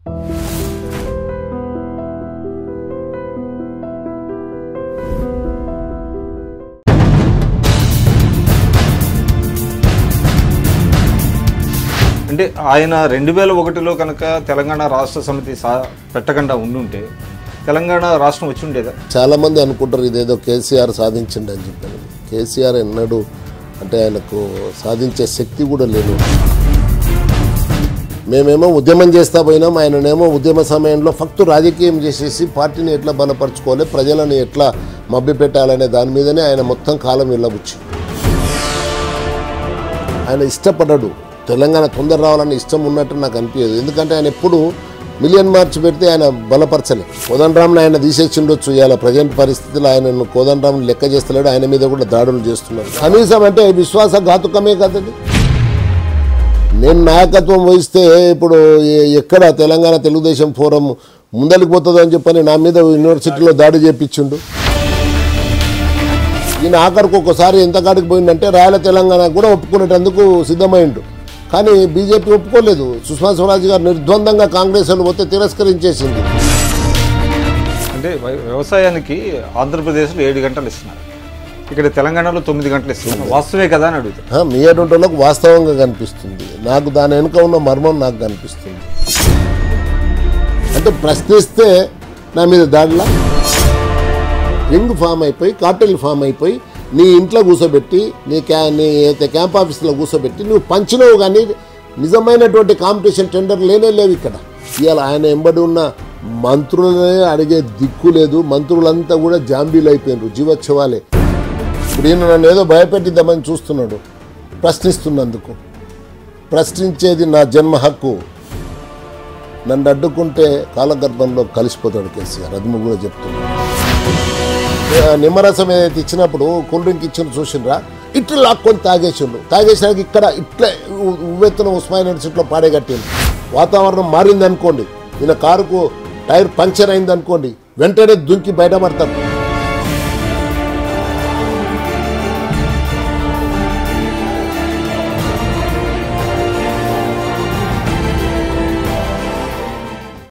అంటే ఆయన రెండు వేల ఒకటిలో కనుక తెలంగాణ రాష్ట్ర సమితి సా పెట్టకుండా ఉండుంటే తెలంగాణ రాష్ట్రం వచ్చి ఉండేదా చాలామంది అనుకుంటారు ఇదేదో కేసీఆర్ సాధించండి అని చెప్పాను కేసీఆర్ ఎన్నడూ అంటే ఆయనకు సాధించే శక్తి కూడా లేదు మేమేమో ఉద్యమం చేస్తా పోయినాం ఆయననేమో ఉద్యమ సమయంలో ఫక్తు రాజకీయం చేసేసి పార్టీని ఎట్లా బలపరచుకోవాలి ప్రజలను ఎట్లా మభ్య పెట్టాలనే దాని మీదనే ఆయన మొత్తం కాలం వెళ్ళబుచ్చి ఆయన ఇష్టపడ్డాడు తెలంగాణ తొందర రావాలని ఇష్టం ఉన్నట్టు నాకు అనిపించదు ఎందుకంటే ఆయన ఎప్పుడు మిలియన్ మార్చ్ పెడితే ఆయన బలపరచలే కోదండరామ్ని ఆయన తీసేసిండొచ్చు ఇవాళ ప్రజెంట్ పరిస్థితుల్లో ఆయనను కోదండరామ్ లెక్క చేస్తలేడు ఆయన మీద కూడా దాడులు చేస్తున్నారు కనీసం అంటే విశ్వాసఘాతుకమే కదండి నేను నాయకత్వం వహిస్తే ఇప్పుడు ఎ- ఎక్కడ తెలంగాణ తెలుగుదేశం ఫోరం ముందరికి పోతుందో అని చెప్పని నా మీద యూనివర్సిటీలో దాడి చేపించిండు ఈయన ఆఖరికి ఒక్కసారి ఎంత కాడికి పోయిందంటే రాయల తెలంగాణ కూడా ఒప్పుకునేటందుకు సిద్ధమైండు కానీ బీజేపీ ఒప్పుకోలేదు సుష్మా స్వరాజ్ గారు నిర్ద్వందంగా కాంగ్రెస్ వాళ్ళు పోతే తిరస్కరించేసింది అంటే వ్య- వ్యవసాయానికి ఆంధ్రప్రదేశ్లో ఏడు గంటలు ఇస్తున్నారు ఇక్కడ తెలంగాణలో తొమ్మిది గంటలు ఇస్తున్నారు వాస్తవే కదా అని అడుగుతారు ఆ, మీ అటువంటిలకు వాస్తవంగా కనిపిస్తుంది నాకు దాని వెనుక ఉన్న మర్మం నాకు కనిపిస్తుంది అంటే ప్రశ్నిస్తే నా మీద దాడిలా రింగ్ ఫామ్ అయిపోయి కార్టెల్ ఫామ్ అయిపోయి నీ ఇంట్లో కూర్చోబెట్టి నీ క్యా నీ అయితే క్యాంప్ ఆఫీస్లో కూర్చోబెట్టి నువ్వు పంచినవు కానీ నిజమైనటువంటి కాంపిటీషన్ టెండర్ లేనే లేవు ఇక్కడ ఇవాళ ఆయన ఎంబడి ఉన్న మంత్రులనే అడిగే దిక్కు లేదు మంత్రులంతా కూడా జాంబీలు అయిపోయినారు జీవోత్సవాలే ఇప్పుడు ఈయన నన్ను ఏదో భయపెట్టిద్దామని చూస్తున్నాడు ప్రశ్నిస్తున్నందుకు ప్రశ్నించేది నా జన్మ హక్కు నన్ను అడ్డుకుంటే కాలగర్భంలో కలిసిపోతాడు కేసీఆర్ అది నువ్వు కూడా చెప్తున్నాను ఆ, నిమ్మరసం ఏదైతే ఇచ్చినప్పుడు కూల్ డ్రింక్ ఇచ్చిన చూసిండ్రా ఇట్లా లాక్కొని తాగేసిండు తాగేసినాక ఇక్కడ ఇట్లా ఉ- ఉవ్వెత్తున ఉస్మాన్ యూనివర్సిటీలో పాడేగట్టిండు వాతావరణం మారింది అనుకోండి ఈయన కారుకు టైర్ పంక్చర్ అయింది అనుకోండి వెంటనే దుంకి బయటపడతారు